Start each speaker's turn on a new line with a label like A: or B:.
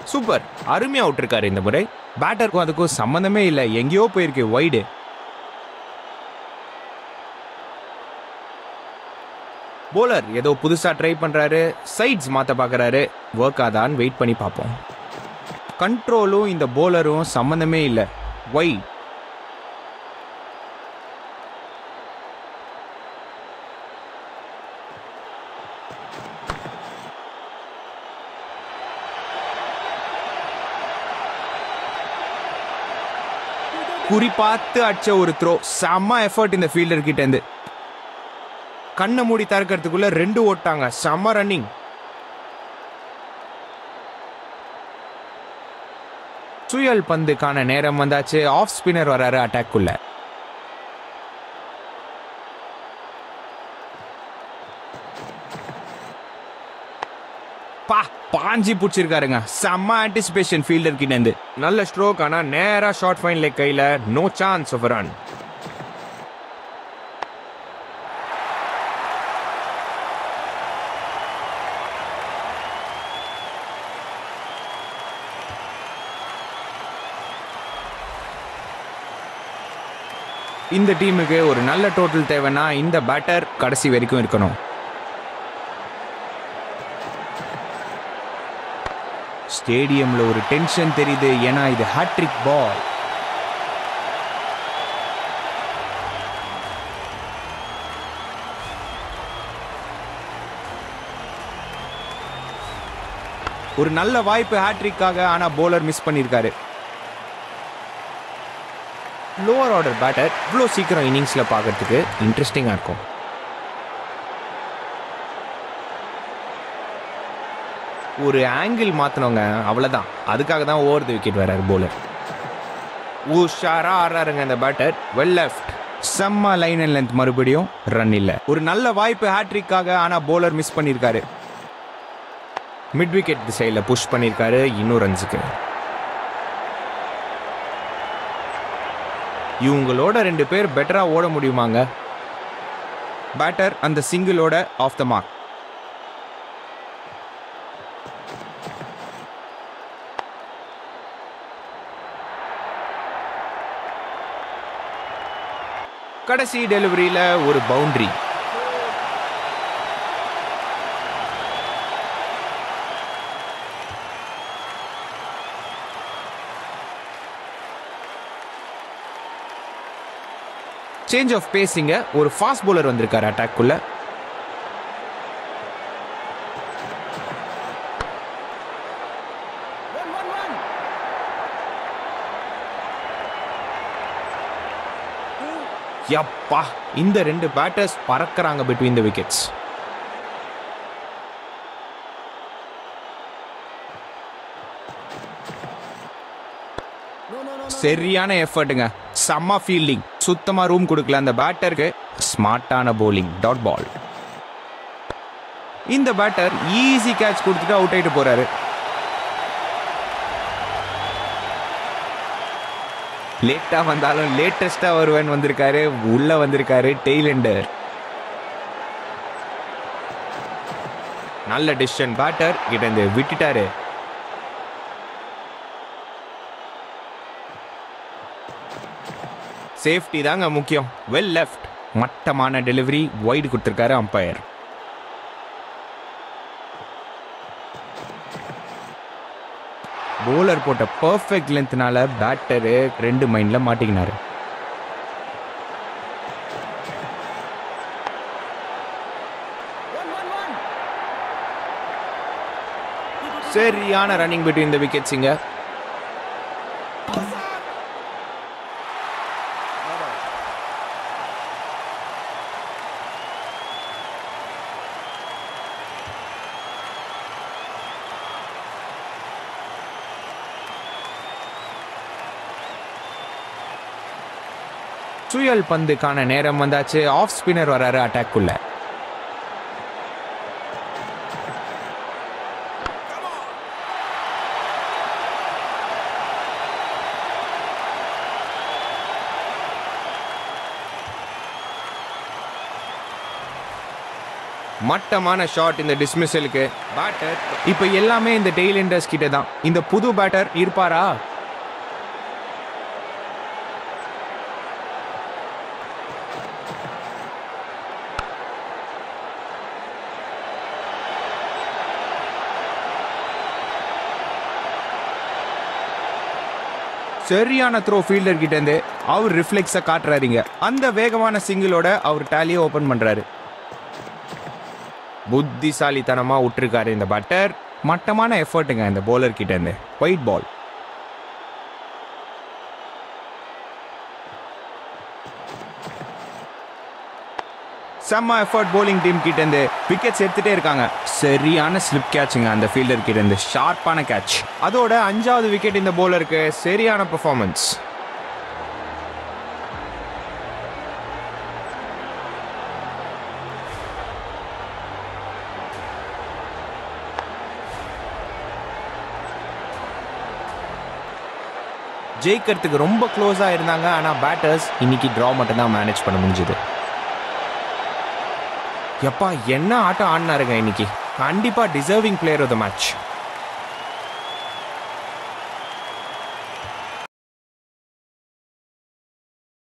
A: super அருமையா விட்டுருக்காரு இந்த முறை பேட்டருக்கும் அதுக்கும் சம்மந்தமே இல்லை எங்கேயோ போயிருக்கு வைடு போலர் ஏதோ புதுசா ட்ரை பண்றாரு சைட்ஸ் மாத்த பார்க்கறாரு ஒர்க் ஆதான்னு வெயிட் பண்ணி பார்ப்போம் கண்ட்ரோலும் இந்த போலரும் சம்மந்தமே இல்லை ஒய் குறிப்பாத்து அடிச்ச ஒரு த்ரோ செம்ம எஃபர்ட் இந்த ஃபீல்டர் கிட்ட இருந்து கண்ணை மூடி திறக்கிறதுக்குள்ள ரெண்டு ஓட்டாங்க செம்ம ரன்னிங் சுயல் பந்துக்கான நேரம் வந்தாச்சு ஆஃப் ஸ்பின்னர் வராரு அட்டாக்குள்ள பா பாஞ்சி பிடிச்சிருக்காருங்க செம்ம ஆன்டிசிபேஷன் ஃபீல்டர் கிட்ட இருந்து நல்ல ஸ்ட்ரோக் ஆனா நேரா ஷார்ட் ஃபைன் லெக் கையில நோ சான்ஸ் ஆஃப் ரன் இந்த டீமுக்கு ஒரு நல்ல டோட்டல் தேவைன்னா இந்த பேட்டர் கடைசி வரைக்கும் இருக்கணும் ஸ்டேடியம்ல ஒரு டென்ஷன் தெரியுது ஏன்னா இது ஹாட்ரிக் பால் ஒரு நல்ல வாய்ப்பு ஹாட்ரிக்காக ஆனா போலர் மிஸ் பண்ணியிருக்காரு லோவர் ஆர்டர் பேட்டர் இவ்வளோ சீக்கிரம் இன்னிங்ஸில் பார்க்கறதுக்கு இன்ட்ரெஸ்டிங்காக இருக்கும் ஒரு ஆங்கிள் மாற்றினவங்க அவ்வளோதான் அதுக்காக தான் ஓவர் தி விக்கெட் வராரு போலர் உஷாரா ஆடுறாருங்க அந்த பேட்டர் வெல் லெஃப்ட் செம்ம லைன் அண்ட் லென்த் மறுபடியும் ரன் இல்லை ஒரு நல்ல வாய்ப்பு ஹேட்ரிக்காக ஆனால் போலர் மிஸ் பண்ணியிருக்காரு மிட் விக்கெட் திசையில் புஷ் பண்ணியிருக்காரு இன்னும் ரன்ஸுக்கு இவங்களோட ரெண்டு பேர் பெட்டரா ஓட முடியுமாங்க பேட்டர் அந்த சிங்கிளோட ஆஃப் த மார்க் கடைசி டெலிவரியில ஒரு பவுண்டரி சேஞ்ச் ஆஃப் பேசிங்க ஒரு ஃபாஸ்ட் bowler வந்திருக்காரு அட்டாக்குள்ள யப்பா இந்த ரெண்டு பேட்டர்ஸ் பறக்கறாங்க பிட்வீன் த விக்கெட்ஸ் சரியான எஃபர்ட்டுங்க செம்ம ஃபீல்டிங் சுத்தமா ரூம் கொடுக்கல அந்த பேட்டருக்கு ஸ்மார்ட்டான bowling டாட் பால் இந்த பேட்டர் ஈஸி கேட்ச் கொடுத்துட்டு அவுட் ஆயிட்டு போறாரு லேட்டா வந்தாலும் லேட்டஸ்டா வருவேன் வந்திருக்காரு உள்ள வந்திருக்காரு டெய்லண்டர் நல்ல டிசிஷன் பேட்டர் கிட்ட இருந்து விட்டுட்டாரு சேஃப்டி தாங்க முக்கியம் வெல் லெஃப்ட் மட்டமான டெலிவரி வைடு கொடுத்துருக்காரு அம்பையர் போலர் போட்ட பர்ஃபெக்ட் லென்த்னால பேட்டரு ரெண்டு மைண்ட்ல மாட்டிக்கினாரு சரியான ரன்னிங் பிட்வீன் இந்த விக்கெட்ஸ் இங்க சுயல் பந்துக்கான நேரம் வந்தாச்சு ஆஃப் ஸ்பின்னர் வராரு அட்டாக்குள்ள மட்டமான ஷாட் இந்த டிஸ்மிஸலுக்கு பேட்டர் இப்போ எல்லாமே இந்த டெய்லெண்டர்ஸ் கிட்ட தான் இந்த புது பேட்டர் இருப்பாரா சரியான த்ரோ ஃபீல்டர் கிட்ட இருந்து அவர் ரிஃப்ளெக்ஸை காட்டுறாருங்க அந்த வேகமான சிங்கிளோட அவர் டேலியை ஓபன் பண்றாரு புத்திசாலித்தனமா விட்டுருக்காரு இந்த பட்டர் மட்டமான எஃபர்ட்டுங்க இந்த bowler கிட்ட இருந்து ஒயிட் பால் செம்ம எஃபர்ட் bowling டீம் கிட்ட இருந்து விக்கெட்ஸ் எடுத்துட்டே இருக்காங்க சரியான ஸ்லிப் கேட்சுங்க அந்த ஃபீல்டர் கிட்ட இருந்து ஷார்ப்பான கேட்ச் அதோட அஞ்சாவது விக்கெட் இந்த bowlerக்கு சரியான பெர்ஃபார்மன்ஸ் ஜெயிக்கிறதுக்கு ரொம்ப க்ளோஸாக இருந்தாங்க ஆனால் பேட்டர்ஸ் இன்னைக்கு ட்ரா மட்டும் தான் மேனேஜ் பண்ண முடிஞ்சுது எப்பா என்ன ஆட்டம் ஆடினாருங்க இன்னைக்கு கண்டிப்பாக deserving player of the match